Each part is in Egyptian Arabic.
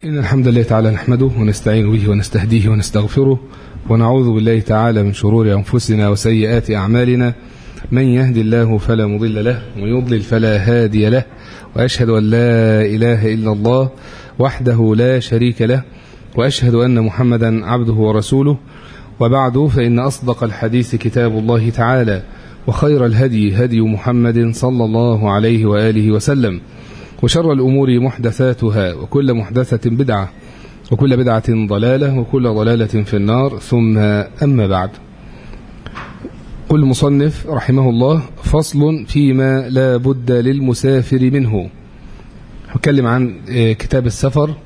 إن الحمد لله تعالى نحمده ونستعين به ونستهديه ونستغفره ونعوذ بالله تعالى من شرور أنفسنا وسيئات أعمالنا من يهدي الله فلا مضل له ويضلل فلا هادي له وأشهد أن لا إله إلا الله وحده لا شريك له وأشهد أن محمدا عبده ورسوله وبعد فإن أصدق الحديث كتاب الله تعالى وخير الهدي هدي محمد صلى الله عليه وآله وسلم وشر الأمور محدثاتها وكل محدثة بدعة وكل بدعة ضلالة وكل ضلالة في النار ثم أما بعد قل المصنف رحمه الله فصل فيما لا بد للمسافر منه هتكلم عن كتاب السفر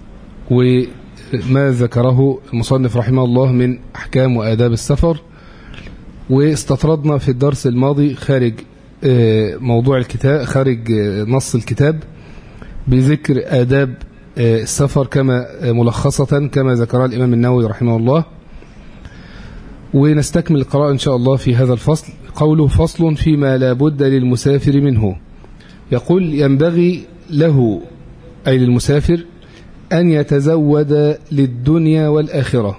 وما ذكره المصنف رحمه الله من أحكام وآداب السفر واستطردنا في الدرس الماضي خارج موضوع الكتاب خارج نص الكتاب بذكر آداب السفر كما ملخصة كما ذكرها الإمام النووي رحمه الله ونستكمل القراءة إن شاء الله في هذا الفصل قوله فصل فيما لا بد للمسافر منه يقول ينبغي له أي للمسافر أن يتزود للدنيا والآخرة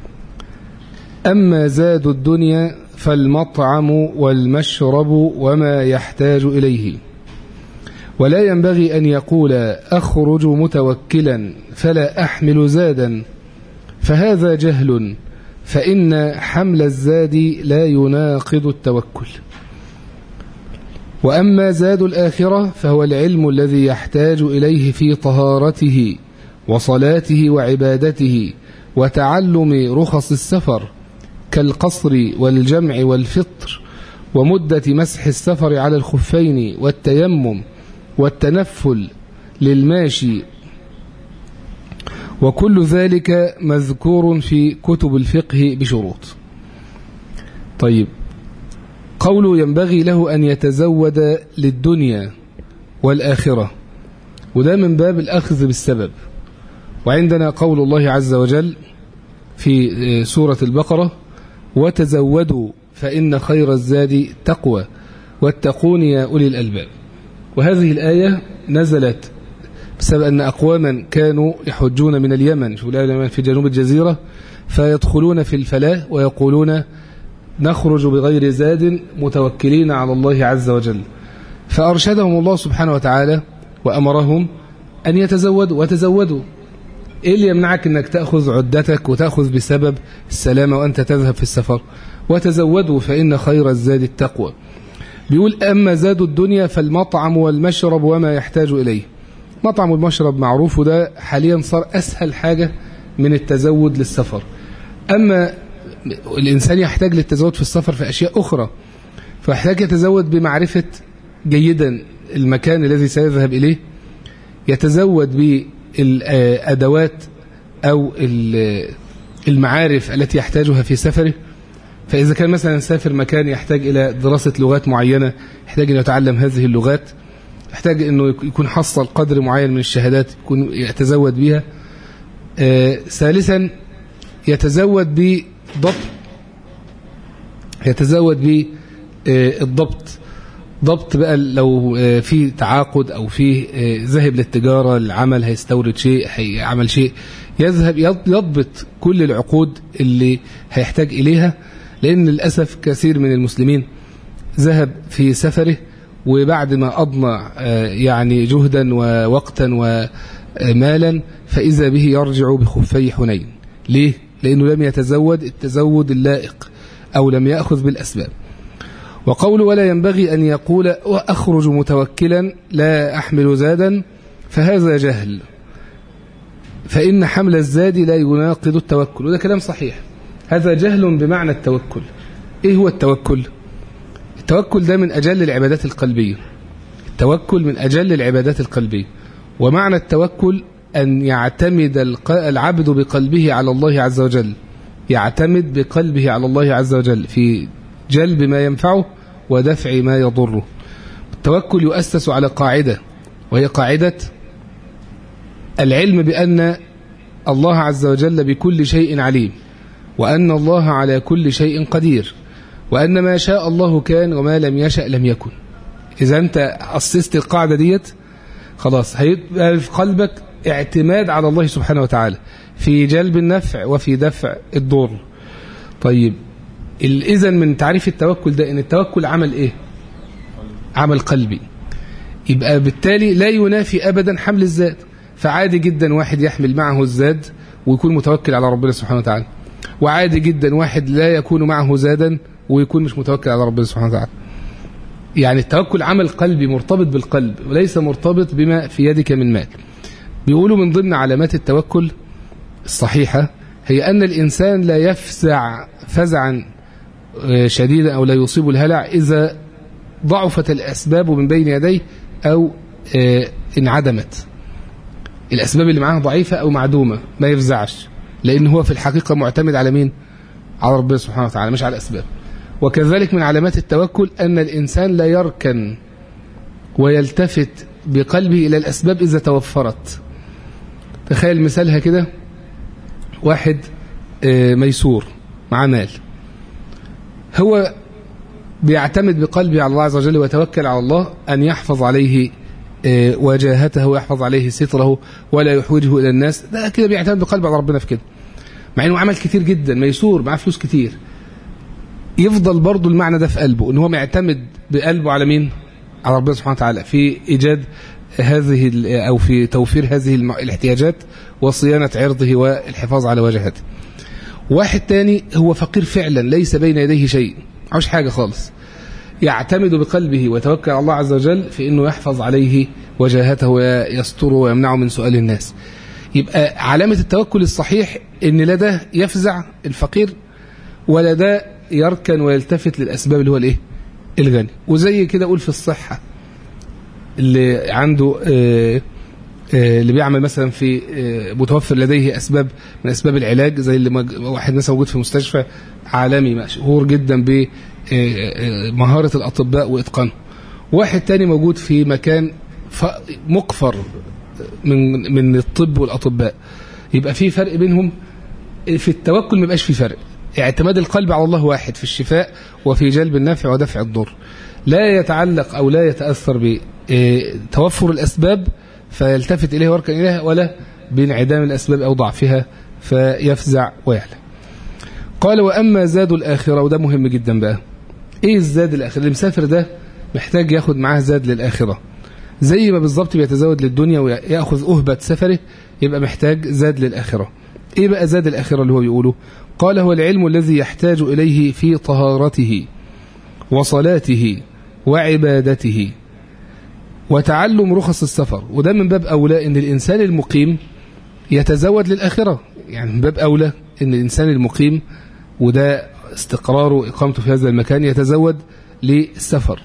أما زاد الدنيا فالمطعم والمشرب وما يحتاج إليه ولا ينبغي أن يقول أخرج متوكلا فلا أحمل زادا فهذا جهل فإن حمل الزاد لا يناقض التوكل وأما زاد الآخرة فهو العلم الذي يحتاج إليه في طهارته وصلاته وعبادته وتعلم رخص السفر كالقصر والجمع والفطر ومدة مسح السفر على الخفين والتيمم والتنفل للماشي وكل ذلك مذكور في كتب الفقه بشروط طيب قوله ينبغي له أن يتزود للدنيا والآخرة وده من باب الأخذ بالسبب وعندنا قول الله عز وجل في سورة البقرة وتزودوا فإن خير الزاد تقوى واتقون يا أولي الألباب وهذه الآية نزلت بسبب أن أقواما كانوا يحجون من اليمن في جنوب الجزيرة فيدخلون في الفلاة ويقولون نخرج بغير زاد متوكلين على الله عز وجل فأرشدهم الله سبحانه وتعالى وأمرهم أن يتزودوا وتزودوا إيه اللي يمنعك أنك تأخذ عدتك وتأخذ بسبب السلامة وأنت تذهب في السفر وتزودوا فإن خير الزاد التقوى بيقول أما زاد الدنيا فالمطعم والمشرب وما يحتاج إليه مطعم والمشرب معروف وده حاليا صار أسهل حاجة من التزود للسفر أما الإنسان يحتاج للتزود في السفر في أشياء أخرى فيحتاج يتزود بمعرفة جيدا المكان الذي سيذهب إليه يتزود بالأدوات أو المعارف التي يحتاجها في سفره فإذا كان مثلا سافر مكان يحتاج إلى دراسة لغات معينة يحتاج أن يتعلم هذه اللغات يحتاج أنه يكون حصل قدر معين من الشهادات يكون يتزود بها آه ثالثا يتزود بضبط يتزود بالضبط ضبط بقى لو في تعاقد أو في ذهب للتجارة العمل هيستورد شيء هيعمل شيء يذهب يضبط كل العقود اللي هيحتاج إليها لأن للأسف كثير من المسلمين ذهب في سفره وبعد ما أضنى يعني جهدا ووقتا ومالا فإذا به يرجع بخفي حنين ليه؟ لأنه لم يتزود التزود اللائق أو لم يأخذ بالأسباب وقول ولا ينبغي أن يقول وأخرج متوكلا لا أحمل زادا فهذا جهل فإن حمل الزاد لا يناقض التوكل وده كلام صحيح هذا جهل بمعنى التوكل إيه هو التوكل التوكل ده من أجل العبادات القلبية التوكل من أجل العبادات القلبية ومعنى التوكل أن يعتمد العبد بقلبه على الله عز وجل يعتمد بقلبه على الله عز وجل في جلب ما ينفعه ودفع ما يضره التوكل يؤسس على قاعدة وهي قاعدة العلم بأن الله عز وجل بكل شيء عليم وأن الله على كل شيء قدير وأن ما شاء الله كان وما لم يشأ لم يكن إذا أنت أسست القاعدة ديت خلاص هيبقى في قلبك اعتماد على الله سبحانه وتعالى في جلب النفع وفي دفع الضر طيب إذا من تعريف التوكل ده إن التوكل عمل إيه عمل قلبي يبقى بالتالي لا ينافي أبدا حمل الزاد فعادي جدا واحد يحمل معه الزاد ويكون متوكل على ربنا سبحانه وتعالى وعادي جدا واحد لا يكون معه زادا ويكون مش متوكل على ربنا سبحانه وتعالى يعني التوكل عمل قلبي مرتبط بالقلب وليس مرتبط بما في يدك من مال بيقولوا من ضمن علامات التوكل الصحيحة هي أن الإنسان لا يفزع فزعا شديدا أو لا يصيب الهلع إذا ضعفت الأسباب من بين يديه أو انعدمت الأسباب اللي معاه ضعيفة أو معدومة ما يفزعش لأن هو في الحقيقة معتمد على مين على ربنا سبحانه وتعالى مش على الأسباب وكذلك من علامات التوكل أن الإنسان لا يركن ويلتفت بقلبه إلى الأسباب إذا توفرت تخيل مثالها كده واحد ميسور مع مال هو بيعتمد بقلبه على الله عز وجل ويتوكل على الله أن يحفظ عليه وجاهته ويحفظ عليه ستره ولا يحوجه إلى الناس ده كده بيعتمد بقلبه على ربنا في كده مع انه عمل كتير جدا ميسور معاه فلوس كتير يفضل برضه المعنى ده في قلبه ان هو معتمد بقلبه على مين على ربنا سبحانه وتعالى في ايجاد هذه او في توفير هذه الاحتياجات وصيانه عرضه والحفاظ على وجهته واحد تاني هو فقير فعلا ليس بين يديه شيء معوش حاجه خالص يعتمد بقلبه ويتوكل على الله عز وجل في انه يحفظ عليه وجاهته ويستره ويمنعه من سؤال الناس يبقى علامة التوكل الصحيح ان لا ده يفزع الفقير ولا ده يركن ويلتفت للأسباب اللي هو الايه الغني وزي كده اقول في الصحة اللي عنده آآ آآ اللي بيعمل مثلا في متوفر لديه أسباب من أسباب العلاج زي اللي واحد مثلا موجود في مستشفى عالمي مشهور جدا بمهارة الأطباء وإتقانه واحد تاني موجود في مكان مقفر من من الطب والاطباء يبقى في فرق بينهم في التوكل ما يبقاش في فرق اعتماد القلب على الله واحد في الشفاء وفي جلب النفع ودفع الضر لا يتعلق او لا يتاثر بتوفر الاسباب فيلتفت اليه ويركن اليها ولا بانعدام الاسباب او ضعفها فيفزع ويعلم قال واما زاد الاخره وده مهم جدا بقى ايه الزاد الاخره اللي مسافر ده محتاج ياخد معاه زاد للاخره زي ما بالظبط بيتزود للدنيا ويأخذ أهبة سفره يبقى محتاج زاد للآخرة إيه بقى زاد الآخرة اللي هو بيقوله قال هو العلم الذي يحتاج إليه في طهارته وصلاته وعبادته وتعلم رخص السفر وده من باب أولى أن الإنسان المقيم يتزود للآخرة يعني من باب أولى أن الإنسان المقيم وده استقراره وإقامته في هذا المكان يتزود للسفر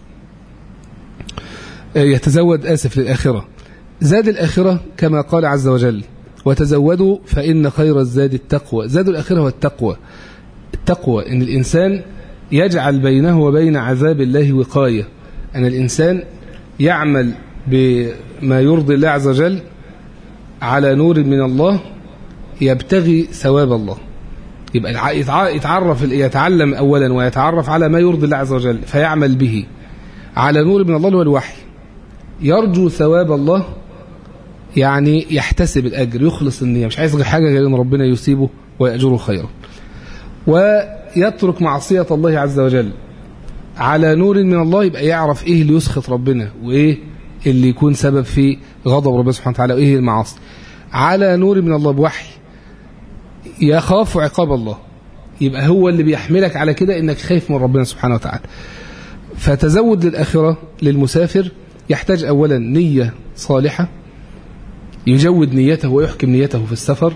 يتزود آسف للآخرة زاد الآخرة كما قال عز وجل وتزودوا فإن خير الزاد التقوى زاد الآخرة هو التقوى التقوى إن الإنسان يجعل بينه وبين عذاب الله وقاية أن الإنسان يعمل بما يرضي الله عز وجل على نور من الله يبتغي ثواب الله يبقى يتعرف يتعلم أولا ويتعرف على ما يرضي الله عز وجل فيعمل به على نور من الله هو الوحي يرجو ثواب الله يعني يحتسب الأجر يخلص النية مش عايز غير حاجة غير أن ربنا يصيبه ويأجره خيرا ويترك معصية الله عز وجل على نور من الله يبقى يعرف إيه اللي يسخط ربنا وإيه اللي يكون سبب في غضب ربنا سبحانه وتعالى وإيه المعاصي على نور من الله بوحي يخاف عقاب الله يبقى هو اللي بيحملك على كده إنك خايف من ربنا سبحانه وتعالى فتزود للآخرة للمسافر يحتاج أولا نية صالحة يجود نيته ويحكم نيته في السفر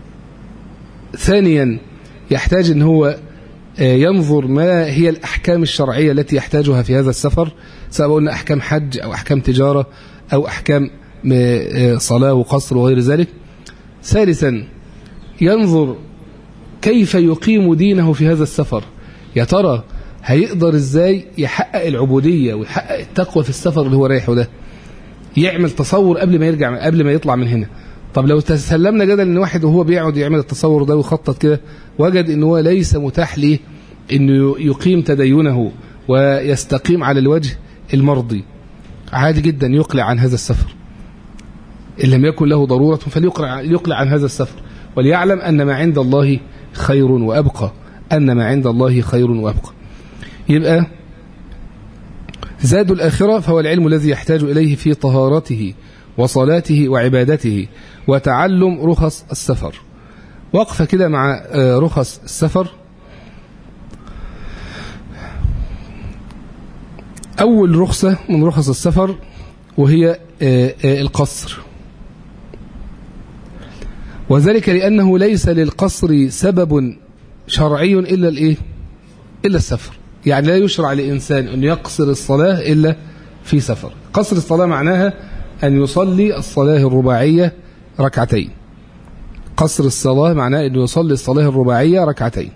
ثانيا يحتاج ان هو ينظر ما هي الأحكام الشرعية التي يحتاجها في هذا السفر سواء قلنا أحكام حج أو أحكام تجارة أو أحكام صلاة وقصر وغير ذلك ثالثا ينظر كيف يقيم دينه في هذا السفر يا ترى هيقدر ازاي يحقق العبودية ويحقق التقوى في السفر اللي هو رايحه ده يعمل تصور قبل ما يرجع قبل ما يطلع من هنا طب لو تسلمنا جدل ان واحد وهو بيقعد يعمل التصور ده ويخطط كده وجد ان هو ليس متاح ليه انه يقيم تدينه ويستقيم على الوجه المرضي عادي جدا يقلع عن هذا السفر إن لم يكن له ضرورة فليقلع يقلع عن هذا السفر وليعلم أن ما عند الله خير وأبقى أن ما عند الله خير وأبقى يبقى زاد الآخرة فهو العلم الذي يحتاج إليه في طهارته وصلاته وعبادته وتعلم رخص السفر وقفة كده مع رخص السفر أول رخصة من رخص السفر وهي القصر وذلك لأنه ليس للقصر سبب شرعي إلا الإيه؟ إلا السفر يعني لا يشرع لإنسان أن يقصر الصلاة إلا في سفر قصر الصلاة معناها أن يصلي الصلاة الرباعية ركعتين قصر الصلاة معناه أن يصلي الصلاة الرباعية ركعتين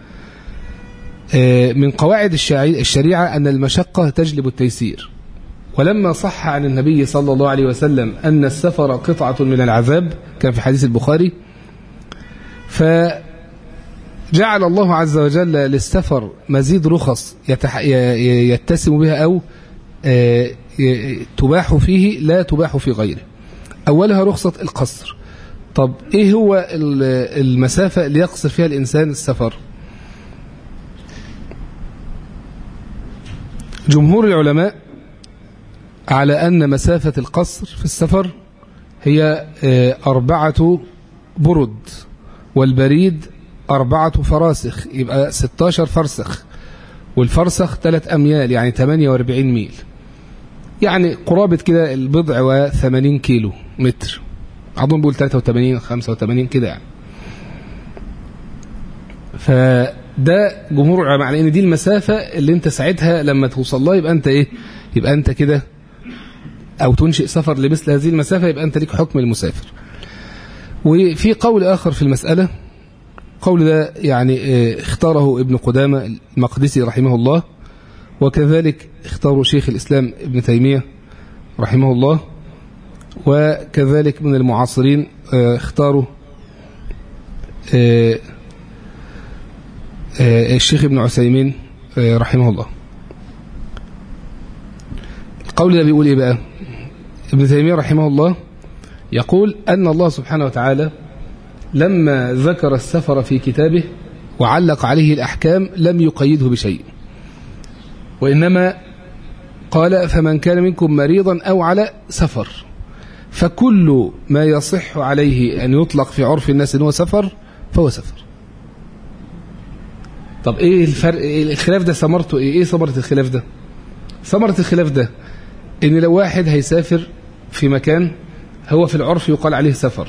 من قواعد الشريعة أن المشقة تجلب التيسير ولما صح عن النبي صلى الله عليه وسلم أن السفر قطعة من العذاب كان في حديث البخاري فجعل الله عز وجل للسفر مزيد رخص يتسم بها أو تباح فيه لا تباح في غيره أولها رخصة القصر طب إيه هو المسافة اللي يقصر فيها الإنسان السفر جمهور العلماء على أن مسافة القصر في السفر هي أربعة برد والبريد أربعة فراسخ يبقى 16 فرسخ والفرسخ 3 أميال يعني 48 ميل يعني قرابة كده البضع و80 كيلو متر أظن بقول 83 85 كده يعني فده جمهور العلماء على ان دي المسافة اللي انت ساعتها لما توصل لها يبقى انت ايه يبقى انت كده او تنشئ سفر لمثل هذه المسافة يبقى انت ليك حكم المسافر وفي قول اخر في المسألة قول ده يعني اختاره ابن قدامة المقدسي رحمه الله وكذلك اختاروا شيخ الإسلام ابن تيمية رحمه الله وكذلك من المعاصرين اختاروا الشيخ ابن عثيمين رحمه الله القول ده بيقول ايه بقى ابن تيمية رحمه الله يقول أن الله سبحانه وتعالى لما ذكر السفر في كتابه وعلق عليه الأحكام لم يقيده بشيء وإنما قال فمن كان منكم مريضا أو على سفر فكل ما يصح عليه أن يطلق في عرف الناس أنه سفر فهو سفر طب ايه الفرق إيه الخلاف ده ثمرته ايه ايه ثمره الخلاف ده ثمره الخلاف ده ان لو واحد هيسافر في مكان هو في العرف يقال عليه سفر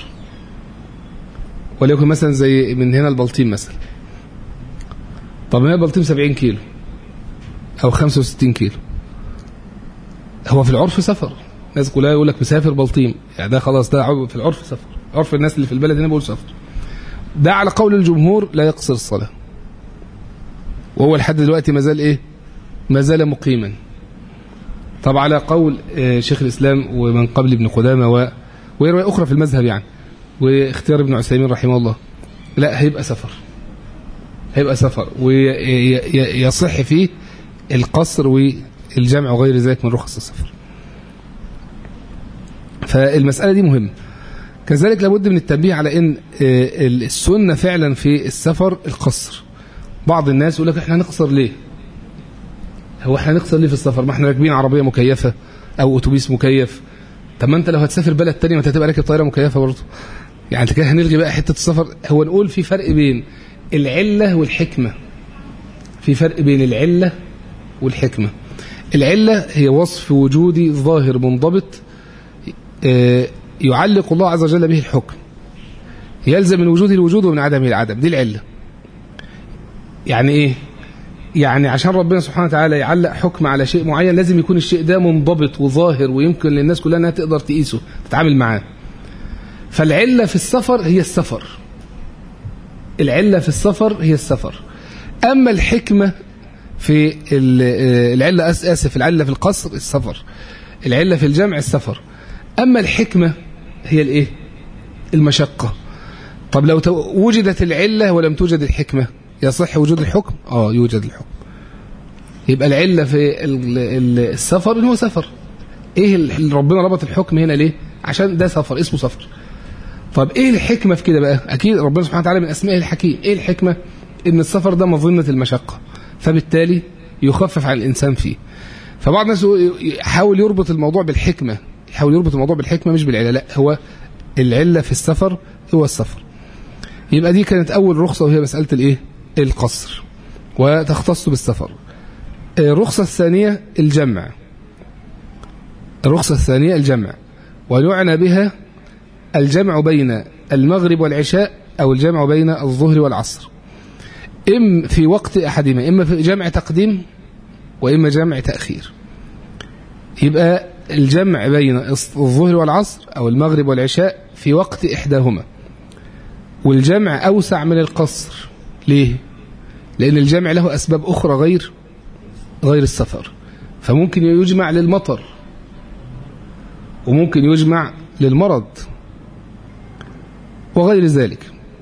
وليكن مثلا زي من هنا البلطيم مثلا طب ما البلطيم 70 كيلو او 65 كيلو هو في العرف سفر الناس كلها يقول لك مسافر بلطيم يعني ده خلاص ده في العرف سفر عرف الناس اللي في البلد هنا بيقول سفر ده على قول الجمهور لا يقصر الصلاه وهو لحد دلوقتي ما زال ايه ما زال مقيما طب على قول شيخ الإسلام ومن قبل ابن قدامة و... ورواية أخرى في المذهب يعني واختيار ابن عثيمين رحمه الله لا هيبقى سفر هيبقى سفر ويصح فيه القصر والجمع وغير ذلك من رخص السفر فالمسألة دي مهمة كذلك لابد من التنبيه على ان السنة فعلا في السفر القصر بعض الناس يقول لك احنا نقصر ليه هو احنا نقصر ليه في السفر ما احنا راكبين عربية مكيفة او اتوبيس مكيف طب ما انت لو هتسافر بلد تانية ما انت هتبقى راكب طيارة مكيفة برضه يعني انت كده هنلغي بقى حتة السفر هو نقول في فرق بين العلة والحكمة في فرق بين العلة والحكمة العلة هي وصف وجودي ظاهر منضبط يعلق الله عز وجل به الحكم يلزم من وجوده الوجود ومن عدمه العدم دي العلة يعني ايه يعني عشان ربنا سبحانه وتعالى يعلق حكم على شيء معين لازم يكون الشيء ده منضبط وظاهر ويمكن للناس كلها انها تقدر تقيسه تتعامل معاه فالعلة في السفر هي السفر العلة في السفر هي السفر أما الحكمة في العلة آسف العلة في القصر السفر العلة في الجمع السفر أما الحكمة هي الإيه المشقة طب لو وجدت العلة ولم توجد الحكمة يصح وجود الحكم آه يوجد الحكم يبقى العلة في السفر إن هو سفر إيه اللي ربنا ربط الحكم هنا ليه عشان ده سفر اسمه سفر طب ايه الحكمة في كده بقى اكيد ربنا سبحانه وتعالى من اسمائه الحكيم ايه الحكمة ان السفر ده مظنة المشقة فبالتالي يخفف عن الانسان فيه فبعض الناس يحاول يربط الموضوع بالحكمة يحاول يربط الموضوع بالحكمة مش بالعلة لا هو العلة في السفر هو السفر يبقى دي كانت أول رخصة وهي مسألة الإيه؟ القصر وتختص بالسفر الرخصة الثانية الجمع الرخصة الثانية الجمع ويعنى بها الجمع بين المغرب والعشاء أو الجمع بين الظهر والعصر إم في وقت أحدهما إما في جمع تقديم وإما جمع تأخير يبقى الجمع بين الظهر والعصر أو المغرب والعشاء في وقت إحداهما والجمع أوسع من القصر ليه؟ لأن الجمع له أسباب أخرى غير غير السفر فممكن يجمع للمطر وممكن يجمع للمرض وغير ذلك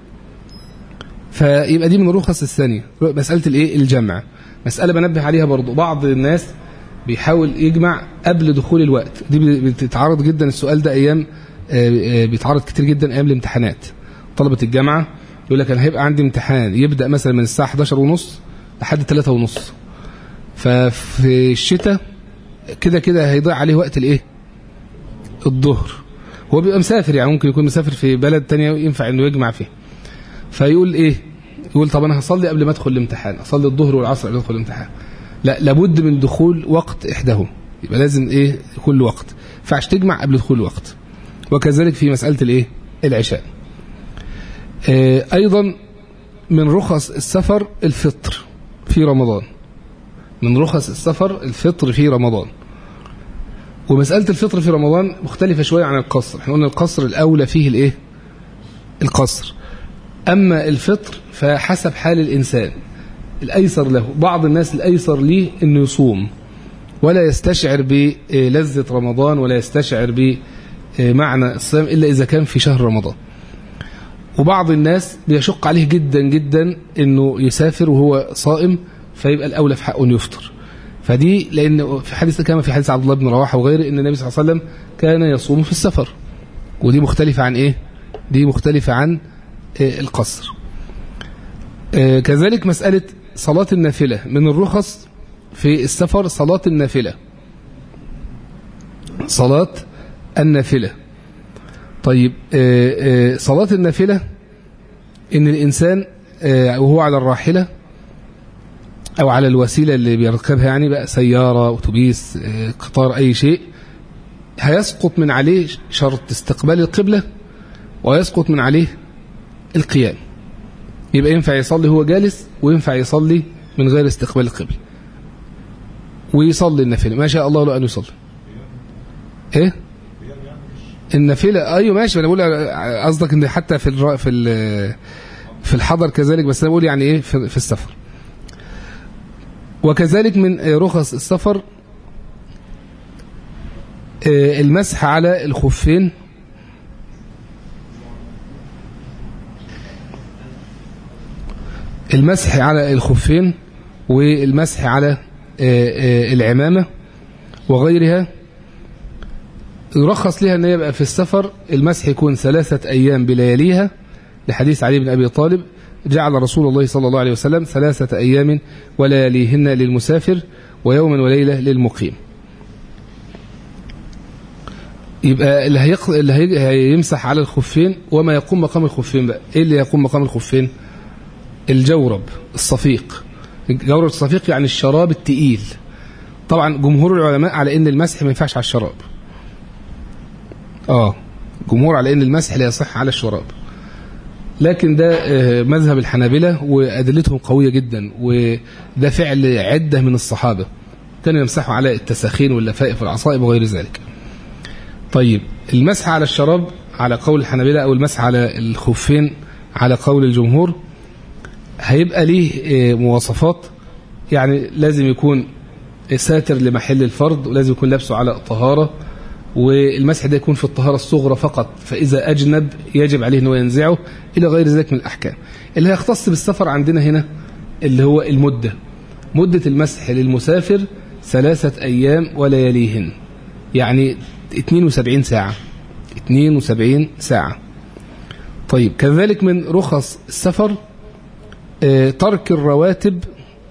فيبقى دي من الرخص الثانية مسألة الايه الجمع مسألة بنبه عليها برضو بعض الناس بيحاول يجمع قبل دخول الوقت دي بتتعرض جدا السؤال ده ايام بيتعرض كتير جدا ايام الامتحانات طلبة الجامعة يقول لك انا هيبقى عندي امتحان يبدأ مثلا من الساعة 11 ونص لحد 3 ونص ففي الشتاء كده كده هيضيع عليه وقت الايه الظهر هو بيبقى مسافر يعني ممكن يكون مسافر في بلد تانية ينفع انه يجمع فيه فيقول ايه يقول طب انا هصلي قبل ما ادخل الامتحان اصلي الظهر والعصر قبل ما ادخل الامتحان لا لابد من دخول وقت احداهم يبقى لازم ايه كل وقت فعش تجمع قبل دخول الوقت وكذلك في مسألة الايه العشاء اه ايضا من رخص السفر الفطر في رمضان من رخص السفر الفطر في رمضان ومسألة الفطر في رمضان مختلفة شوية عن القصر احنا قلنا القصر الأولى فيه الايه القصر أما الفطر فحسب حال الإنسان الأيسر له بعض الناس الأيسر ليه أنه يصوم ولا يستشعر بلذة رمضان ولا يستشعر بمعنى الصيام إلا إذا كان في شهر رمضان وبعض الناس بيشق عليه جدا جدا أنه يسافر وهو صائم فيبقى الأولى في حقه أنه يفطر فدي لأن في حديث كما في حديث عبد الله بن رواحة وغيره أن النبي صلى الله عليه وسلم كان يصوم في السفر ودي مختلفة عن إيه؟ دي مختلفة عن القصر كذلك مسألة صلاة النافلة من الرخص في السفر صلاة النافلة صلاة النافلة طيب صلاة النافلة إن الإنسان وهو على الراحلة أو على الوسيلة اللي بيركبها يعني بقى سيارة أتوبيس قطار أي شيء هيسقط من عليه شرط استقبال القبلة ويسقط من عليه القيام يبقى ينفع يصلي هو جالس وينفع يصلي من غير استقبال القبلة ويصلي النافلة ما شاء الله له أن يصلي ايه النافلة ايوه ماشي انا بقول قصدك ان حتى في الر... في ال... في الحضر كذلك بس انا بقول يعني ايه في, في السفر وكذلك من رخص السفر المسح على الخفين المسح على الخفين والمسح على العمامة وغيرها يرخص لها أن يبقى في السفر المسح يكون ثلاثة أيام بلياليها لحديث علي بن أبي طالب جعل رسول الله صلى الله عليه وسلم ثلاثة أيام ولياليهن للمسافر ويوما وليلة للمقيم يبقى اللي, هيق... اللي هي... هيمسح على الخفين وما يقوم مقام الخفين بقى ايه اللي يقوم مقام الخفين الجورب الصفيق الجورب الصفيق يعني الشراب التقيل طبعا جمهور العلماء على ان المسح ما ينفعش على الشراب اه جمهور على ان المسح لا يصح على الشراب لكن ده مذهب الحنابلة وأدلتهم قوية جدا وده فعل عدة من الصحابة كانوا يمسحوا على التساخين واللفائف والعصائب وغير ذلك طيب المسح على الشراب على قول الحنابلة أو المسح على الخفين على قول الجمهور هيبقى ليه مواصفات يعني لازم يكون ساتر لمحل الفرض ولازم يكون لابسه على طهارة والمسح ده يكون في الطهارة الصغرى فقط فإذا أجنب يجب عليه أنه ينزعه إلى غير ذلك من الأحكام اللي هيختص بالسفر عندنا هنا اللي هو المدة مدة المسح للمسافر ثلاثة أيام ولياليهن يعني 72 ساعة 72 ساعة طيب كذلك من رخص السفر آه، ترك الرواتب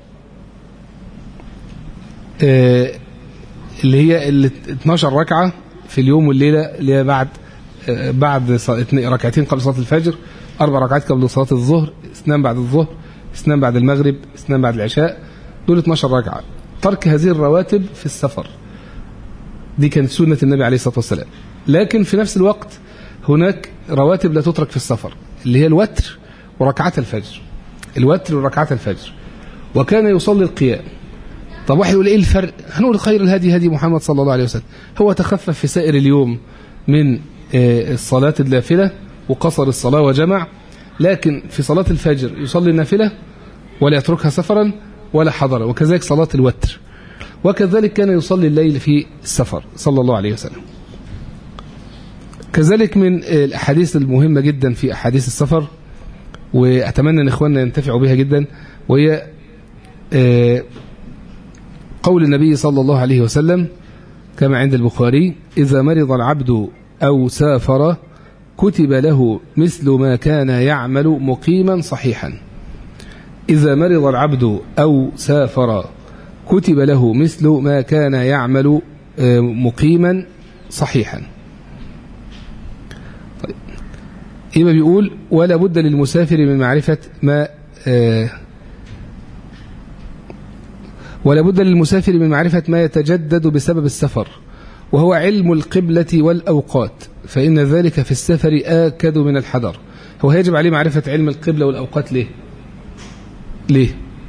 آه، اللي هي ال 12 ركعة في اليوم والليلة اللي هي بعد آه، بعد ص- اتنين- ركعتين قبل صلاة الفجر أربع ركعات قبل صلاة الظهر اثنان بعد الظهر اثنان بعد المغرب اثنان بعد العشاء دول 12 ركعة ترك هذه الرواتب في السفر دي كانت سنة النبي عليه الصلاة والسلام لكن في نفس الوقت هناك رواتب لا تترك في السفر اللي هي الوتر وركعات الفجر الوتر وركعات الفجر وكان يصلي القيام طب واحد يقول ايه الفرق هنقول خير الهدي هدي محمد صلى الله عليه وسلم هو تخفف في سائر اليوم من آه، الصلاة النافلة وقصر الصلاة وجمع لكن في صلاة الفجر يصلي النافلة ولا يتركها سفرا ولا حضرا وكذلك صلاة الوتر وكذلك كان يصلي الليل في السفر صلى الله عليه وسلم كذلك من آه، الأحاديث المهمة جدا في أحاديث السفر وأتمنى أن إخواننا ينتفعوا بها جدا وهي آه، قول النبي صلى الله عليه وسلم كما عند البخاري إذا مرض العبد أو سافر كتب له مثل ما كان يعمل مقيما صحيحا إذا مرض العبد أو سافر كتب له مثل ما كان يعمل آه، مقيما صحيحا طيب. يبقى بيقول ولا بد للمسافر من معرفة ما آه، ولا بد للمسافر من معرفة ما يتجدد بسبب السفر وهو علم القبلة والأوقات فإن ذلك في السفر آكد من الحذر هو يجب عليه معرفة علم القبلة والأوقات ليه ليه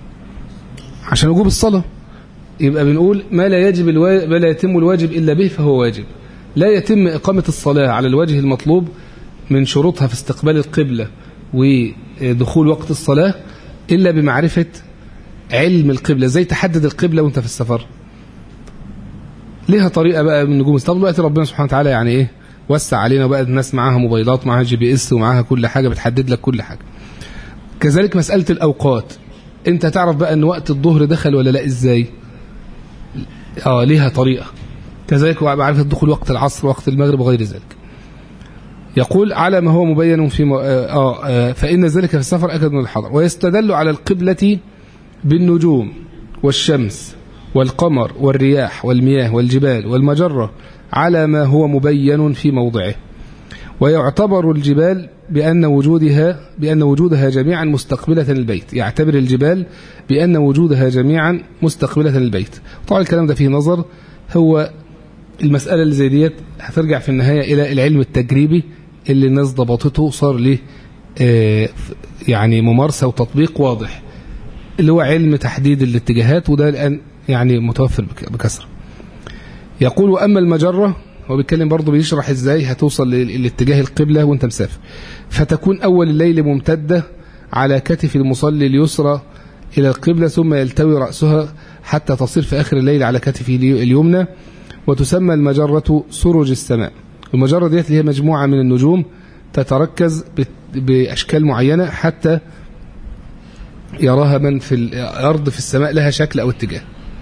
عشان وجوب الصلاة يبقى بنقول ما لا يجب الوا... ما لا يتم الواجب إلا به فهو واجب لا يتم إقامة الصلاة على الوجه المطلوب من شروطها في استقبال القبلة ودخول وقت الصلاة إلا بمعرفة علم القبلة ازاي تحدد القبلة وانت في السفر ليها طريقة بقى من نجوم طب دلوقتي ربنا سبحانه وتعالى يعني ايه وسع علينا بقى الناس معاها موبايلات معاها جي بي اس ومعاها كل حاجة بتحدد لك كل حاجة كذلك مسألة الأوقات انت تعرف بقى ان وقت الظهر دخل ولا لا ازاي اه ليها طريقة كذلك معرفة دخول وقت العصر وقت المغرب وغير ذلك يقول على ما هو مبين في م... آه آه فإن ذلك في السفر أكد من الحضر ويستدل على القبلة بالنجوم والشمس والقمر والرياح والمياه والجبال والمجرة على ما هو مبين في موضعه ويعتبر الجبال بأن وجودها بأن وجودها جميعا مستقبلة البيت يعتبر الجبال بأن وجودها جميعا مستقبلة البيت طبعا الكلام ده فيه نظر هو المسألة اللي زي ديت هترجع في النهاية إلى العلم التجريبي اللي الناس ضبطته صار له آه يعني ممارسة وتطبيق واضح اللي هو علم تحديد الاتجاهات وده الآن يعني متوفر بكثرة يقول وأما المجرة هو بيتكلم برضه بيشرح ازاي هتوصل لاتجاه القبلة وانت مسافر فتكون أول الليل ممتدة على كتف المصلي اليسرى إلى القبلة ثم يلتوي رأسها حتى تصير في آخر الليل على كتفه اليمنى وتسمى المجرة سرج السماء المجرة ديت اللي هي مجموعة من النجوم تتركز بأشكال معينة حتى يراها من في الأرض في السماء لها شكل أو اتجاه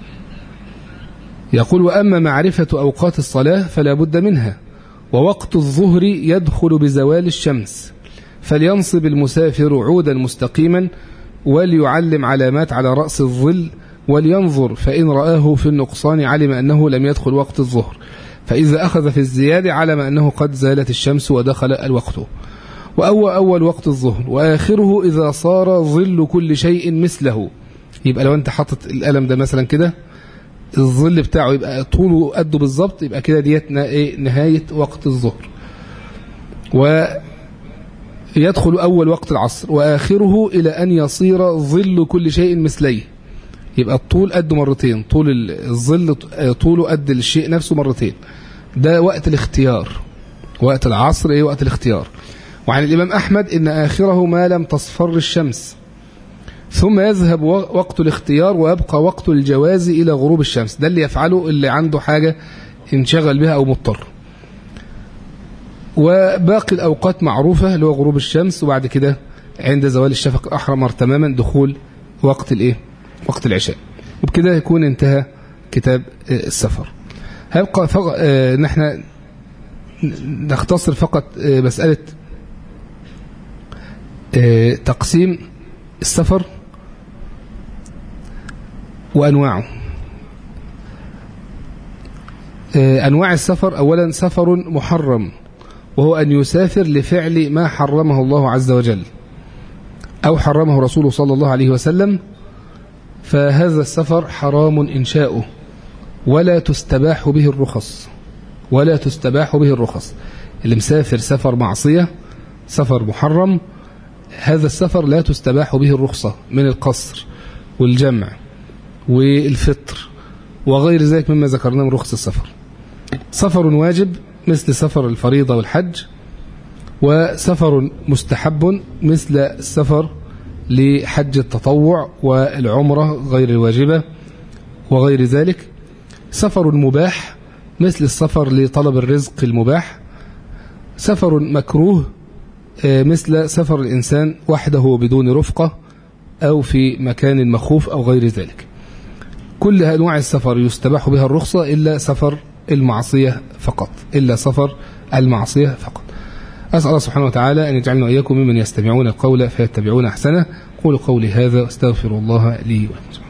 يقول وأما معرفة أوقات الصلاة فلا بد منها ووقت الظهر يدخل بزوال الشمس فلينصب المسافر عودا مستقيما وليعلم علامات على رأس الظل ولينظر فإن رآه في النقصان علم أنه لم يدخل وقت الظهر فإذا أخذ في الزيادة علم أنه قد زالت الشمس ودخل الوقت وأول أول وقت الظهر وآخره إذا صار ظل كل شيء مثله يبقى لو أنت حاطط القلم ده مثلا كده الظل بتاعه يبقى طوله قده بالظبط يبقى كده ديت نهاية وقت الظهر ويدخل أول وقت العصر وآخره إلى أن يصير ظل كل شيء مثليه يبقى الطول قده مرتين طول الظل طوله قد الشيء نفسه مرتين ده وقت الاختيار وقت العصر ايه وقت الاختيار وعن الإمام أحمد إن آخره ما لم تصفر الشمس ثم يذهب وقت الاختيار ويبقى وقت الجواز إلى غروب الشمس ده اللي يفعله اللي عنده حاجة انشغل بها أو مضطر وباقي الأوقات معروفة اللي هو غروب الشمس وبعد كده عند زوال الشفق الأحمر تماما دخول وقت الإيه وقت العشاء وبكده يكون انتهى كتاب السفر هيبقى فق... نحن نختصر فقط مسألة تقسيم السفر وأنواعه أنواع السفر أولا سفر محرم وهو أن يسافر لفعل ما حرمه الله عز وجل أو حرمه رسوله صلى الله عليه وسلم فهذا السفر حرام إنشاؤه ولا تستباح به الرخص ولا تستباح به الرخص اللي مسافر سفر معصية سفر محرم هذا السفر لا تستباح به الرخصة من القصر والجمع والفطر وغير ذلك مما ذكرناه من رخص السفر سفر واجب مثل سفر الفريضة والحج وسفر مستحب مثل السفر لحج التطوع والعمرة غير الواجبة وغير ذلك سفر مباح مثل السفر لطلب الرزق المباح سفر مكروه مثل سفر الإنسان وحده بدون رفقة أو في مكان مخوف أو غير ذلك كل أنواع السفر يستباح بها الرخصة إلا سفر المعصية فقط إلا سفر المعصية فقط أسأل الله سبحانه وتعالى أن يجعلنا وإياكم ممن يستمعون القول فيتبعون أحسنه قولوا قولي هذا واستغفر الله لي ولكم